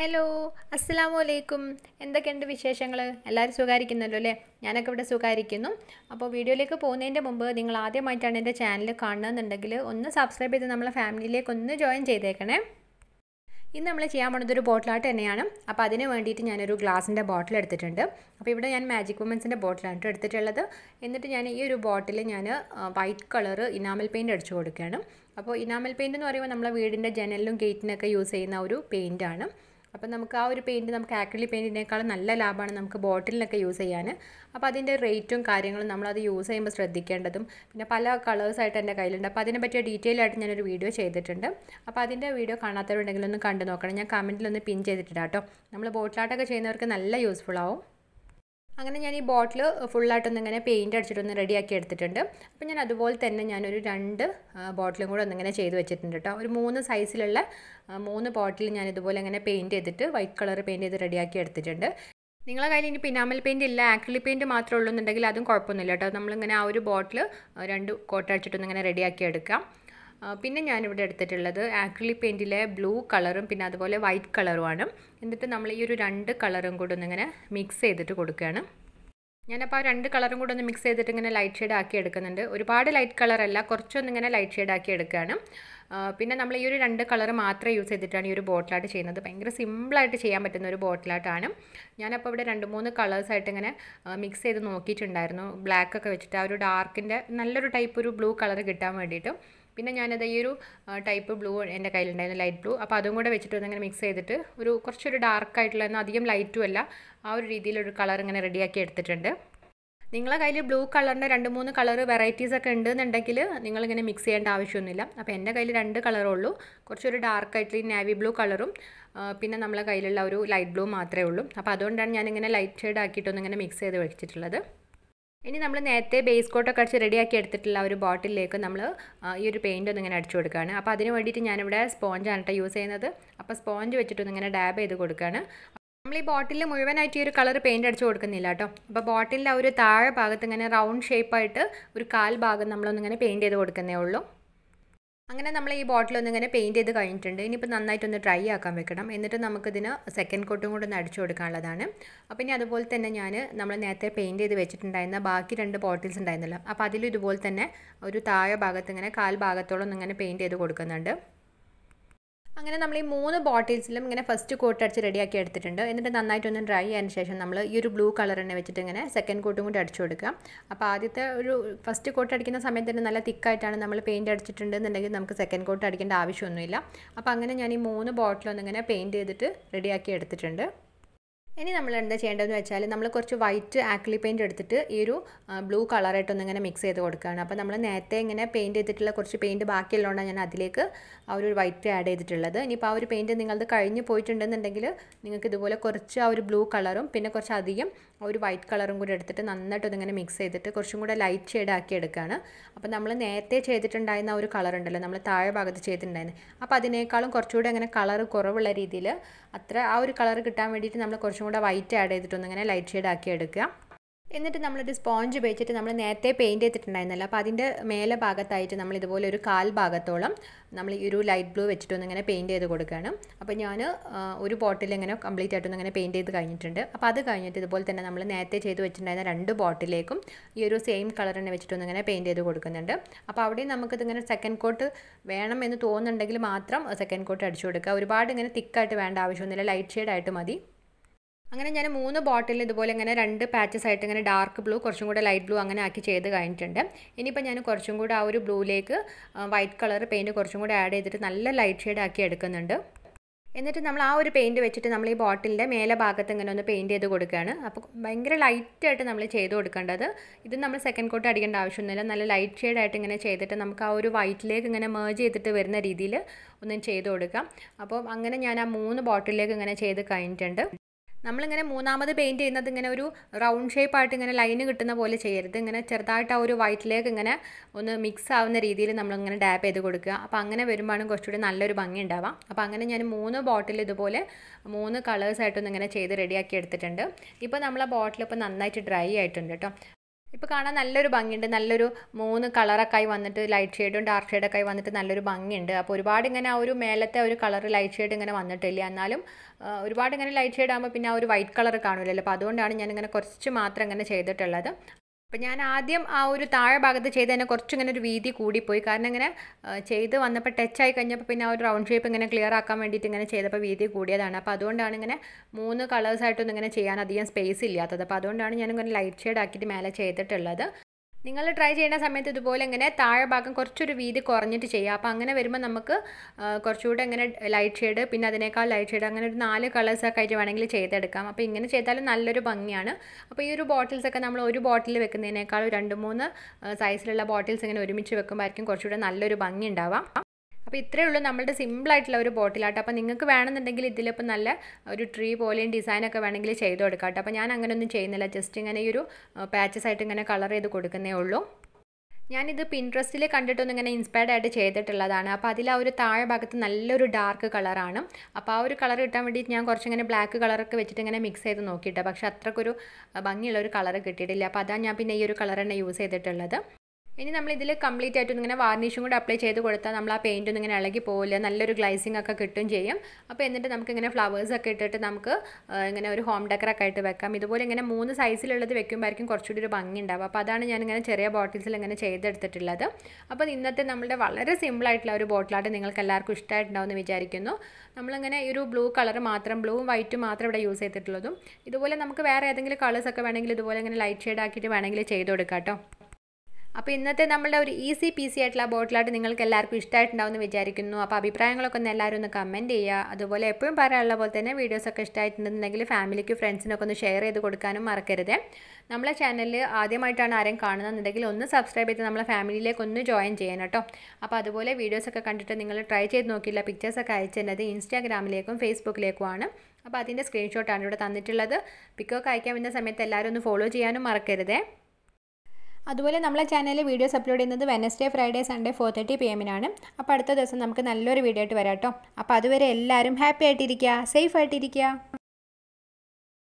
hello അസ്സലാമു അലൈക്കും എന്തൊക്കെയുണ്ട് വിശേഷങ്ങൾ എല്ലാവരും സുഖമായിരിക്കുന്നല്ലോ അല്ലേ ഞാനൊക്കെ ഇവിടെ സുഖമായിരിക്കുന്നു അപ്പോൾ വീഡിയോയിലേക്ക് പോകുന്നതിൻ്റെ മുമ്പ് നിങ്ങൾ ആദ്യമായിട്ടാണ് എൻ്റെ ചാനൽ കാണുന്നതെന്നുണ്ടെങ്കിൽ ഒന്ന് സബ്സ്ക്രൈബ് ചെയ്ത് നമ്മളെ ഫാമിലിയിലേക്ക് ഒന്ന് ജോയിൻ ചെയ്തേക്കണേ ഇന്ന് നമ്മൾ ചെയ്യാൻ പോകുന്നത് ഒരു ബോട്ടിലായിട്ട് തന്നെയാണ് അപ്പോൾ അതിന് വേണ്ടിയിട്ട് ഞാനൊരു ഗ്ലാസിൻ്റെ ബോട്ടിൽ എടുത്തിട്ടുണ്ട് അപ്പോൾ ഇവിടെ ഞാൻ മാജിക് വുമൻസിൻ്റെ ബോട്ടിലാണ് എടുത്തിട്ടുള്ളത് എന്നിട്ട് ഞാൻ ഈ ഒരു ബോട്ടിൽ ഞാൻ വൈറ്റ് കളർ ഇനാമൽ പെയിൻറ്റ് അടിച്ചു കൊടുക്കുകയാണ് അപ്പോൾ ഇനാമൽ പെയിൻറ്റ് എന്ന് പറയുമ്പോൾ നമ്മളെ വീടിൻ്റെ ജനലിലും ഗേറ്റിനൊക്കെ യൂസ് ചെയ്യുന്ന ഒരു പെയിൻറ്റാണ് അപ്പോൾ നമുക്ക് ആ ഒരു പെയിൻറ്റ് നമുക്ക് ആക്രിലിക് പെയിൻറ്റിനേക്കാളും നല്ല ലാഭമാണ് നമുക്ക് ബോട്ടിലിനൊക്കെ യൂസ് ചെയ്യാൻ അപ്പോൾ അതിൻ്റെ റേറ്റും കാര്യങ്ങളും നമ്മളത് യൂസ് ചെയ്യുമ്പോൾ ശ്രദ്ധിക്കേണ്ടതും പിന്നെ പല കളേഴ്സായിട്ട് എൻ്റെ കയ്യിലുണ്ട് അപ്പോൾ അതിനെ പറ്റിയ ഡീറ്റെയിൽ ആയിട്ട് ഞാനൊരു വീഡിയോ ചെയ്തിട്ടുണ്ട് അപ്പോൾ അതിൻ്റെ വീഡിയോ കാണാത്തവരുണ്ടെങ്കിൽ ഒന്ന് കണ്ടു നോക്കണം ഞാൻ കമൻറ്റിലൊന്ന് പിൻ ചെയ്തിട്ടുണ്ട് കേട്ടോ നമ്മൾ ബോട്ടിലാട്ടൊക്കെ ചെയ്യുന്നവർക്ക് നല്ല യൂസ്ഫുൾ ആവും അങ്ങനെ ഞാൻ ഈ ബോട്ടിൽ ഫുള്ളായിട്ടൊന്ന് ഇങ്ങനെ പെയിൻറ്റ് അടിച്ചിട്ടൊന്ന് റെഡിയാക്കി എടുത്തിട്ടുണ്ട് അപ്പോൾ ഞാൻ അതുപോലെ തന്നെ ഞാനൊരു രണ്ട് ബോട്ടിലും കൂടെ ഒന്നിങ്ങനെ ചെയ്ത് വെച്ചിട്ടുണ്ട് കേട്ടോ ഒരു മൂന്ന് സൈസിലുള്ള മൂന്ന് ബോട്ടിൽ ഞാൻ ഇതുപോലെ ഇങ്ങനെ പെയിൻറ്റ് ചെയ്തിട്ട് വൈറ്റ് കളർ പെയിൻറ്റ് ചെയ്ത് റെഡിയാക്കി എടുത്തിട്ടുണ്ട് നിങ്ങളെ കയ്യിൽ ഇനി പിന്നാമൽ പെയിൻറ്റ് ഇല്ല ആക്രിലിക് പെയിൻറ്റ് മാത്രമേ ഉള്ളൂ എന്നുണ്ടെങ്കിൽ അതും കുഴപ്പമൊന്നുമില്ല കേട്ടോ നമ്മളിങ്ങനെ ആ ഒരു ബോട്ടിൽ രണ്ട് കോട്ട അടിച്ചിട്ടൊന്ന് ഇങ്ങനെ റെഡിയാക്കി എടുക്കാം പിന്നെ ഞാനിവിടെ എടുത്തിട്ടുള്ളത് ആക്രിലിക് പെയിൻറ്റിലെ ബ്ലൂ കളറും പിന്നെ അതുപോലെ വൈറ്റ് കളറുമാണ് എന്നിട്ട് നമ്മൾ ഈ ഒരു രണ്ട് കളറും കൂടെ ഒന്നിങ്ങനെ മിക്സ് ചെയ്തിട്ട് കൊടുക്കുകയാണ് ഞാനപ്പോൾ ആ രണ്ട് കളറും കൂടെ ഒന്ന് മിക്സ് ചെയ്തിട്ട് ഇങ്ങനെ ലൈറ്റ് ഷെയ്ഡ് ആക്കി എടുക്കുന്നുണ്ട് ഒരുപാട് ലൈറ്റ് കളറല്ല കുറച്ചൊന്നിങ്ങനെ ലൈറ്റ് ഷെയ്ഡ് ആക്കി എടുക്കുകയാണ് പിന്നെ നമ്മൾ ഈ ഒരു രണ്ട് കളർ മാത്രമേ യൂസ് ചെയ്തിട്ടാണ് ഈ ഒരു ബോട്ടിലായിട്ട് ചെയ്യുന്നത് ഭയങ്കര സിമ്പിളായിട്ട് ചെയ്യാൻ പറ്റുന്ന ഒരു ബോട്ടിലായിട്ടാണ് ഞാനപ്പോൾ ഇവിടെ രണ്ട് മൂന്ന് കളേഴ്സായിട്ട് ഇങ്ങനെ മിക്സ് ചെയ്ത് നോക്കിയിട്ടുണ്ടായിരുന്നു ബ്ലാക്ക് ഒക്കെ വെച്ചിട്ട് ആ ഒരു ഡാർക്കിൻ്റെ നല്ലൊരു ടൈപ്പ് ഒരു ബ്ലൂ കളർ കിട്ടാൻ വേണ്ടിയിട്ട് പിന്നെ ഞാനത് ഈ ഒരു ടൈപ്പ് ബ്ലൂ എൻ്റെ കയ്യിലുണ്ടായിരുന്നു ലൈറ്റ് ബ്ലൂ അപ്പോൾ അതും കൂടെ വെച്ചിട്ട് ഒന്നിങ്ങനെ മിക്സ് ചെയ്തിട്ട് ഒരു കുറച്ചൊരു ഡാർക്ക് ആയിട്ടുള്ള എന്നാൽ അധികം ലൈറ്റും അല്ല ആ ഒരു രീതിയിലൊരു കളർ ഇങ്ങനെ റെഡിയാക്കി എടുത്തിട്ടുണ്ട് നിങ്ങളെ കയ്യിൽ ബ്ലൂ കളറിൻ്റെ രണ്ട് മൂന്ന് കളർ വെറൈറ്റീസ് ഒക്കെ ഉണ്ടെന്നുണ്ടെങ്കിൽ നിങ്ങളിങ്ങനെ മിക്സ് ചെയ്യേണ്ട ആവശ്യമൊന്നുമില്ല അപ്പോൾ എൻ്റെ കയ്യിൽ രണ്ട് കളറേ ഉള്ളൂ കുറച്ചൊരു ഡാർക്ക് ആയിട്ടുള്ള നാവി ബ്ലൂ കളറും പിന്നെ നമ്മളെ കയ്യിലുള്ള ഒരു ലൈറ്റ് ബ്ലൂ മാത്രമേ ഉള്ളൂ അപ്പോൾ അതുകൊണ്ടാണ് ഞാനിങ്ങനെ ലൈറ്റ് ഷെയ്ഡ് ആക്കിയിട്ടൊന്നിങ്ങനെ മിക്സ് ചെയ്ത് വെച്ചിട്ടുള്ളത് ഇനി നമ്മൾ നേരത്തെ ബേസ് കോട്ടൊക്കെ അടിച്ച് റെഡിയാക്കി എടുത്തിട്ടുള്ള ഒരു ബോട്ടിലേക്ക് നമ്മൾ ഈ ഒരു പെയിൻ്റ് ഒന്ന് ഇങ്ങനെ അടിച്ചു കൊടുക്കുകയാണ് അപ്പോൾ അതിന് വേണ്ടിയിട്ട് ഞാനിവിടെ സ്പോഞ്ചാണ് കേട്ടോ യൂസ് ചെയ്യുന്നത് അപ്പോൾ സ്പോഞ്ച് വെച്ചിട്ടൊന്ന് ഇങ്ങനെ ഡാബ് ചെയ്ത് കൊടുക്കുകയാണ് നമ്മൾ ഈ ബോട്ടിൽ മുഴുവനായിട്ട് ഈ ഒരു കളർ പെയിൻറ് അടിച്ച് കൊടുക്കുന്നില്ല കേട്ടോ അപ്പോൾ ബോട്ടിലിൻ്റെ ആ ഒരു താഴെ ഭാഗത്ത് ഇങ്ങനെ റൗണ്ട് ഷേപ്പായിട്ട് ഒരു കാൽ ഭാഗം നമ്മളൊന്നിങ്ങനെ പെയിൻറ് ചെയ്ത് കൊടുക്കുന്നേ ഉള്ളൂ അങ്ങനെ നമ്മൾ ഈ ബോട്ടിലൊന്നിങ്ങനെ പെയിൻറ് ചെയ്ത് കഴിഞ്ഞിട്ടുണ്ട് ഇനിയിപ്പോൾ നന്നായിട്ടൊന്ന് ഡ്രൈ ആക്കാൻ വെക്കണം എന്നിട്ട് നമുക്കിതിന് സെക്കൻഡ് കോട്ടും കൂടെ ഒന്ന് അടിച്ചു കൊടുക്കാനുള്ളതാണ് അപ്പോൾ ഇനി അതുപോലെ തന്നെ ഞാൻ നമ്മൾ നേരത്തെ പെയിൻറ് ചെയ്ത് വെച്ചിട്ടുണ്ടായിരുന്ന ബാക്കി രണ്ട് ബോട്ടിൽസ് ഉണ്ടായിരുന്നല്ലോ അപ്പോൾ അതിലും ഇതുപോലെ തന്നെ ഒരു താഴെ ഭാഗത്ത് ഇങ്ങനെ കാൽ ഭാഗത്തോളം ഒന്നിങ്ങനെ പെയിൻറ് ചെയ്ത് കൊടുക്കുന്നുണ്ട് അങ്ങനെ നമ്മൾ ഈ മൂന്ന് ബോട്ടിൽസിലും ഇങ്ങനെ ഫസ്റ്റ് കോട്ട് അടിച്ച് റെഡിയാക്കി എടുത്തിട്ടുണ്ട് എന്നിട്ട് നന്നായിട്ടൊന്ന് ഡ്രൈ ആയതിന് ശേഷം നമ്മൾ ഈ ഒരു ബ്ലൂ കളർ തന്നെ വെച്ചിട്ട് ഇങ്ങനെ സെക്കൻഡ് കോട്ടും കൂടി അടിച്ചു കൊടുക്കുക അപ്പോൾ ആദ്യത്തെ ഒരു ഫസ്റ്റ് കോട്ട് അടിക്കുന്ന സമയത്ത് തന്നെ നല്ല തിക്കായിട്ടാണ് നമ്മൾ പെയിൻറ്റ് അടിച്ചിട്ടുണ്ട് എന്നുണ്ടെങ്കിൽ നമുക്ക് സെക്കൻഡ് കോട്ട് അടിക്കേണ്ട ആവശ്യമൊന്നുമില്ല അപ്പോൾ അങ്ങനെ ഞാൻ ഈ മൂന്ന് ബോട്ടിലൊന്നിങ്ങനെ പെയിൻറ്റ് ചെയ്തിട്ട് റെഡിയാക്കി എടുത്തിട്ടുണ്ട് ഇനി നമ്മൾ എന്താ ചെയ്യേണ്ടതെന്ന് വെച്ചാൽ നമ്മൾ കുറച്ച് വൈറ്റ് ആക്ലി പെയിൻറ്റ് എടുത്തിട്ട് ഈ ഒരു ബ്ലൂ കളറായിട്ടൊന്ന് ഇങ്ങനെ മിക്സ് ചെയ്ത് കൊടുക്കുകയാണ് അപ്പോൾ നമ്മൾ നേരത്തെ ഇങ്ങനെ പെയിൻറ്റ് ചെയ്തിട്ടുള്ള കുറച്ച് പെയിൻറ്റ് ബാക്കിയുള്ളതുകൊണ്ടാണ് ഞാൻ അതിലേക്ക് ആ ഒരു വൈറ്റ് ആഡ് ചെയ്തിട്ടുള്ളത് ഇനിയിപ്പോൾ ആ ഒരു പെയിൻറ്റ് നിങ്ങളത് കഴിഞ്ഞ് പോയിട്ടുണ്ടെന്നുണ്ടെങ്കിൽ നിങ്ങൾക്ക് ഇതുപോലെ കുറച്ച് ആ ഒരു ബ്ലൂ കളറും പിന്നെ കുറച്ച് അധികം ആ ഒരു വൈറ്റ് കളറും കൂടി എടുത്തിട്ട് നന്നായിട്ട് ഇങ്ങനെ മിക്സ് ചെയ്തിട്ട് കുറച്ചും കൂടെ ലൈറ്റ് ഷെയ്ഡ് ആക്കി എടുക്കുകയാണ് അപ്പോൾ നമ്മൾ നേരത്തെ ചെയ്തിട്ടുണ്ടായിരുന്ന ആ ഒരു കളർ ഉണ്ടല്ലോ നമ്മൾ താഴെ ഭാഗത്ത് ചെയ്തിട്ടുണ്ടായിരുന്നു അപ്പോൾ അതിനേക്കാളും കുറച്ചുകൂടെ അങ്ങനെ കളർ കുറവുള്ള രീതിയിൽ അത്ര ആ ഒരു കളർ കിട്ടാൻ വേണ്ടിയിട്ട് നമ്മൾ കുറച്ചും കൂടെ വൈറ്റ് ആഡ് ചെയ്തിട്ടൊന്ന് ഇങ്ങനെ ലൈറ്റ് ഷെയ്ഡ് ആക്കി എടുക്കുക എന്നിട്ട് നമ്മളൊരു സ്പോഞ്ച് ഉപയോഗിച്ചിട്ട് നമ്മൾ നേരത്തെ പെയിൻറ്റ് ചെയ്തിട്ടുണ്ടായിരുന്നല്ലോ അപ്പോൾ അതിൻ്റെ മേലെ ഭാഗത്തായിട്ട് നമ്മൾ ഇതുപോലെ ഒരു കാൽ ഭാഗത്തോളം നമ്മൾ ഈ ഒരു ലൈറ്റ് ബ്ലൂ വെച്ചിട്ടൊന്ന് ഇങ്ങനെ പെയിൻറ്റ് ചെയ്ത് കൊടുക്കുകയാണ് അപ്പോൾ ഞാൻ ഒരു ബോട്ടിൽ ഇങ്ങനെ കംപ്ലീറ്റ് ആയിട്ടൊന്ന് ഇങ്ങനെ പെയിൻറ്റ് ചെയ്ത് കഴിഞ്ഞിട്ടുണ്ട് അപ്പോൾ അത് കഴിഞ്ഞിട്ട് ഇതുപോലെ തന്നെ നമ്മൾ നേരത്തെ ചെയ്ത് വെച്ചിട്ടുണ്ടായിരുന്ന രണ്ട് ബോട്ടിലേക്കും ഈ ഒരു സെയിം കളർ തന്നെ വെച്ചിട്ടൊന്ന് ഇങ്ങനെ പെയിൻറ്റ് ചെയ്ത് കൊടുക്കുന്നുണ്ട് അപ്പോൾ അവിടെ നമുക്കിതിങ്ങനെ സെക്കൻഡ് കോട്ട് വേണം എന്ന് തോന്നുന്നുണ്ടെങ്കിൽ മാത്രം സെക്കൻഡ് കോട്ട് അടിച്ചു കൊടുക്കുക ഒരുപാട് ഇങ്ങനെ തിക്കായിട്ട് വേണ്ട ആവശ്യമൊന്നുമില്ല ലൈറ്റ് ഷെയ്ഡ് ആയിട്ട് മതി അങ്ങനെ ഞാൻ മൂന്ന് ബോട്ടിൽ ഇതുപോലെ ഇങ്ങനെ രണ്ട് പാച്ചസ് ആയിട്ട് ഇങ്ങനെ ഡാർക്ക് ബ്ലൂ കുറച്ചും കൂടെ ലൈറ്റ് ബ്ലൂ അങ്ങനെ ആക്കി ചെയ്ത് കഴിഞ്ഞിട്ടുണ്ട് ഇനിയിപ്പോൾ ഞാൻ കുറച്ചും കൂടെ ആ ഒരു ബ്ലൂയിലേക്ക് വൈറ്റ് കളർ പെയിൻറ്റ് കുറച്ചും കൂടെ ആഡ് ചെയ്തിട്ട് നല്ല ലൈറ്റ് ഷെയ്ഡ് ആക്കി എടുക്കുന്നുണ്ട് എന്നിട്ട് നമ്മൾ ആ ഒരു പെയിൻറ്റ് വെച്ചിട്ട് നമ്മൾ ഈ ബോട്ടിലിൻ്റെ മേലെ ഭാഗത്ത് ഇങ്ങനെ ഒന്ന് പെയിൻറ്റ് ചെയ്ത് കൊടുക്കുകയാണ് അപ്പോൾ ഭയങ്കര ലൈറ്റായിട്ട് നമ്മൾ ചെയ്ത് കൊടുക്കേണ്ടത് ഇത് നമ്മൾ സെക്കൻഡ് കോട്ട് അടിക്കേണ്ട ആവശ്യമൊന്നുമില്ല നല്ല ലൈറ്റ് ഷെയ്ഡായിട്ട് ഇങ്ങനെ ചെയ്തിട്ട് നമുക്ക് ആ ഒരു വൈറ്റിലേക്ക് ഇങ്ങനെ മേജ് ചെയ്തിട്ട് വരുന്ന രീതിയിൽ ഒന്ന് ചെയ്ത് കൊടുക്കാം അപ്പോൾ അങ്ങനെ ഞാൻ ആ മൂന്ന് ബോട്ടിലേക്ക് ഇങ്ങനെ ചെയ്ത് കഴിഞ്ഞിട്ടുണ്ട് നമ്മളിങ്ങനെ മൂന്നാമത് പെയിൻറ്റ് ചെയ്യുന്നത് ഇങ്ങനെ ഒരു റൗണ്ട് ഷേപ്പായിട്ട് ഇങ്ങനെ ലൈന് കിട്ടുന്ന പോലെ ചെയ്യരുത് ഇങ്ങനെ ചെറുതായിട്ട് ആ ഒരു വൈറ്റിലേക്ക് ഇങ്ങനെ ഒന്ന് മിക്സ് ആവുന്ന രീതിയിൽ നമ്മളിങ്ങനെ ഡാപ്പ് ചെയ്ത് കൊടുക്കുക അപ്പോൾ അങ്ങനെ വരുമ്പോഴാണ് കുറച്ചുകൂടി നല്ലൊരു ഭംഗി ഉണ്ടാവാം അപ്പോൾ അങ്ങനെ ഞാൻ മൂന്ന് ബോട്ടിൽ ഇതുപോലെ മൂന്ന് കളേഴ്സായിട്ടൊന്ന് ഇങ്ങനെ ചെയ്ത് റെഡിയാക്കി എടുത്തിട്ടുണ്ട് ഇപ്പോൾ നമ്മളെ ബോട്ടിൽ ഇപ്പോൾ നന്നായിട്ട് ഡ്രൈ ആയിട്ടുണ്ട് കേട്ടോ ഇപ്പോൾ കാണാൻ നല്ലൊരു ഭംഗിയുണ്ട് നല്ലൊരു മൂന്ന് കളറൊക്കെ ആയി വന്നിട്ട് ലൈറ്റ് ഷെയ്ഡും ഡാർക്ക് ഷെയ്ഡൊക്കെ ആയി വന്നിട്ട് നല്ലൊരു ഭംഗിയുണ്ട് അപ്പോൾ ഒരുപാട് ഇങ്ങനെ ആ ഒരു മേലത്തെ ഒരു കളർ ലൈറ്റ് ഷെയ്ഡ് ഇങ്ങനെ വന്നിട്ടില്ല എന്നാലും ആ, ഒരുപാട് ഇങ്ങനെ ലൈറ്റ് ഷെയ്ഡ് ആകുമ്പോൾ പിന്നെ ആ ഒരു വൈറ്റ് കളർ കാണില്ലല്ലോ അപ്പോൾ അതുകൊണ്ടാണ് ഞാനിങ്ങനെ കുറച്ച് മാത്രം ഇങ്ങനെ ചെയ്തിട്ടുള്ളത് അപ്പോൾ ഞാൻ ആദ്യം ആ ഒരു താഴെ ഭാഗത്ത് ചെയ്തതിനെ കുറച്ചിങ്ങനെ ഒരു വീതി കൂടിപ്പോയി കാരണം ഇങ്ങനെ ആ, ചെയ്ത് വന്നപ്പോൾ ടച്ച് ആയി കഴിഞ്ഞപ്പോൾ പിന്നെ ആ ഒരു റൗണ്ട് ഷേപ്പ് ഇങ്ങനെ ക്ലിയർ ആക്കാൻ വേണ്ടിയിട്ട് ഇങ്ങനെ ചെയ്തപ്പോൾ വീതി കൂടിയതാണ് അപ്പോൾ അതുകൊണ്ടാണ് ഇങ്ങനെ മൂന്ന് കളേഴ്സായിട്ടൊന്നും ഇങ്ങനെ ചെയ്യാൻ അധികം സ്പേസ് ഇല്ലാത്തത് അപ്പോൾ അതുകൊണ്ടാണ് ഞാനിങ്ങനെ ലൈറ്റ് ഷെയ്ഡ് ആക്കിയിട്ട് മേലെ ചെയ്തിട്ടുള്ളത് നിങ്ങൾ ട്രൈ ചെയ്യുന്ന സമയത്ത് ഇതുപോലെ ഇങ്ങനെ താഴെ ഭാഗം കുറച്ചൊരു വീതി കുറഞ്ഞിട്ട് ചെയ്യുക അപ്പോൾ അങ്ങനെ വരുമ്പോൾ നമുക്ക് ആ, കുറച്ചുകൂടെ ഇങ്ങനെ ലൈറ്റ് ഷെയ്ഡ് പിന്നെ അതിനേക്കാൾ ലൈറ്റ് ഷെയ്ഡ് അങ്ങനെ ഒരു നാല് കളേഴ്സൊക്കെ ആയിട്ട് വേണമെങ്കിൽ ചെയ്തെടുക്കാം അപ്പോൾ ഇങ്ങനെ ചെയ്താലും നല്ലൊരു ഭംഗിയാണ് അപ്പോൾ ഈ ഒരു ബോട്ടിൽസൊക്കെ നമ്മൾ ഒരു ബോട്ടിൽ വെക്കുന്നതിനേക്കാൾ രണ്ട് മൂന്ന് സൈസിലുള്ള ബോട്ടിൽസ് ഇങ്ങനെ ഒരുമിച്ച് വെക്കുമ്പോഴായിരിക്കും കുറച്ചുകൂടെ നല്ലൊരു ഭംഗി ഉണ്ടാവാം അപ്പോൾ ഇത്രയേ ഉള്ളൂ നമ്മളുടെ സിമ്പിളായിട്ടുള്ള ഒരു ബോട്ടിലാട്ടോ അപ്പോൾ നിങ്ങൾക്ക് വേണമെന്നുണ്ടെങ്കിൽ ഇതിലിപ്പോൾ നല്ല ഒരു ട്രീ പോലെയും ഡിസൈനൊക്കെ വേണമെങ്കിൽ ചെയ്ത് കൊടുക്കാം കേട്ടോ അപ്പോൾ ഞാൻ അങ്ങനെയൊന്നും ചെയ്യുന്നില്ല ജസ്റ്റ് ഇങ്ങനെ ഈ ഒരു പാച്ചസ് ആയിട്ട് ഇങ്ങനെ കളർ ചെയ്ത് കൊടുക്കുന്നേ ഉള്ളൂ ഞാനിത് പിൻട്രസ്റ്റിൽ കണ്ടിട്ടൊന്നും ഇങ്ങനെ ഇൻസ്പയർഡ് ആയിട്ട് ചെയ്തിട്ടുള്ളതാണ് അപ്പോൾ അതിൽ ആ ഒരു താഴെ ഭാഗത്ത് നല്ലൊരു ഡാർക്ക് കളറാണ് അപ്പോൾ ആ ഒരു കളർ കിട്ടാൻ വേണ്ടിയിട്ട് ഞാൻ കുറച്ചിങ്ങനെ ബ്ലാക്ക് കളറൊക്കെ വെച്ചിട്ട് ഇങ്ങനെ മിക്സ് ചെയ്ത് നോക്കിയിട്ട് പക്ഷേ അത്രക്കൊരു അഹ് ഭംഗിയുള്ള ഒരു കളർ കിട്ടിയിട്ടില്ല അപ്പോൾ അതാണ് ഞാൻ പിന്നെ ഈ ഒരു കളർ തന്നെ യൂസ് ചെയ്തിട്ടുള്ളത് ഇനി നമ്മൾ ഇതിൽ കംപ്ലീറ്റ് ആയിട്ട് ഇങ്ങനെ വാർണിഷും കൂടെ അപ്ലൈ ചെയ്ത് കൊടുത്താൽ നമ്മൾ ആ പെയിൻ്റ് ഒന്നും ഇങ്ങനെ ഇളകി പോകില്ല നല്ലൊരു ഗ്ലൈസിങ് ഒക്കെ കിട്ടും ചെയ്യും അപ്പോൾ എന്നിട്ട് നമുക്ക് ഇങ്ങനെ ഫ്ലവേഴ്സ് ഒക്കെ ഇട്ടിട്ട് നമുക്ക് ആ, ഇങ്ങനെ ഒരു ഹോം ഡെക്കറൊക്കെ ആയിട്ട് വെക്കാം ഇതുപോലെ ഇങ്ങനെ മൂന്ന് സൈസിലുള്ളത് വെക്കുമ്പോഴായിരിക്കും കുറച്ചുകൂടി ഒരു ഭംഗി ഉണ്ടാവും അപ്പോൾ അതാണ് ഞാനിങ്ങനെ ചെറിയ ബോട്ടിൽസിൽ ഇങ്ങനെ ചെയ്തെടുത്തിട്ടുള്ളത് അപ്പോൾ ഇന്നത്തെ നമ്മളുടെ വളരെ സിമ്പിളായിട്ടുള്ള ഒരു ബോട്ടിലായിട്ട് നിങ്ങൾക്ക് എല്ലാവർക്കും ഇഷ്ടമായിട്ടുണ്ടാവുമെന്ന് വിചാരിക്കുന്നു നമ്മളിങ്ങനെ ഈ ഒരു ബ്ലൂ കളർ മാത്രം ബ്ലൂവും വൈറ്റും മാത്രം ഇവിടെ യൂസ് ചെയ്തിട്ടുള്ളതും ഇതുപോലെ നമുക്ക് വേറെ ഏതെങ്കിലും കളേഴ്സൊക്കെ വേണമെങ്കിൽ ഇതുപോലെ ഇങ്ങനെ ലൈറ്റ് ഷെയ്ഡ് ആക്കിയിട്ട് വേണമെങ്കിൽ ചെയ്ത് കൊടുക്കാം കേട്ടോ അപ്പോൾ ഇന്നത്തെ നമ്മളുടെ ഒരു ഈസി പീസി ആയിട്ടുള്ള ബോട്ടിലായിട്ട് നിങ്ങൾക്ക് എല്ലാവർക്കും ഇഷ്ടമായിട്ടുണ്ടാവും എന്ന് വിചാരിക്കുന്നു അപ്പോൾ അഭിപ്രായങ്ങളൊക്കെ ഒന്ന് എല്ലാവരും ഒന്ന് കമൻറ്റ് ചെയ്യുക അതുപോലെ എപ്പോഴും പറയാനുള്ള പോലെ തന്നെ വീഡിയോസൊക്കെ ഇഷ്ടമായിട്ടുണ്ടെന്നുണ്ടെങ്കിൽ ഫാമിലിക്ക് ഫ്രണ്ട്സിനൊക്കെ ഒന്ന് ഷെയർ ചെയ്ത് കൊടുക്കാനും മറക്കരുത് നമ്മളെ ചാനലിൽ ആദ്യമായിട്ടാണ് ആരെയും കാണുന്നതെന്നുണ്ടെങ്കിൽ ഒന്ന് സബ്സ്ക്രൈബ് ചെയ്ത് നമ്മളെ ഫാമിലിയിലേക്ക് ഒന്ന് ജോയിൻ ചെയ്യണം കേട്ടോ അപ്പോൾ അതുപോലെ വീഡിയോസൊക്കെ കണ്ടിട്ട് നിങ്ങൾ ട്രൈ ചെയ്ത് നോക്കിയില്ല പിക്ചേഴ്സൊക്കെ അയച്ചിരുന്നത് ഇൻസ്റ്റാഗ്രാമിലേക്കും ഫേസ്ബുക്കിലേക്കുമാണ് അപ്പോൾ അതിൻ്റെ സ്ക്രീൻഷോട്ടാണ് ഇവിടെ തന്നിട്ടുള്ളത് പിക്കൊക്കെ അയക്കാൻ വരുന്ന സമയത്ത് എല്ലാവരും ഒന്ന് ഫോളോ ചെയ്യാനും മറക്കരുതേ അതുപോലെ നമ്മളെ ചാനലിൽ വീഡിയോസ് അപ്ലോഡ് ചെയ്യുന്നത് Wednesday Friday Sunday four thirty P എമ്മിനാണ് അപ്പോൾ അടുത്ത ദിവസം നമുക്ക് നല്ലൊരു വീഡിയോ ആയിട്ട് വരാം കേട്ടോ അപ്പോൾ അതുവരെ എല്ലാവരും ഹാപ്പി ആയിട്ടിരിക്കുക സേഫ് ആയിട്ടിരിക്കുക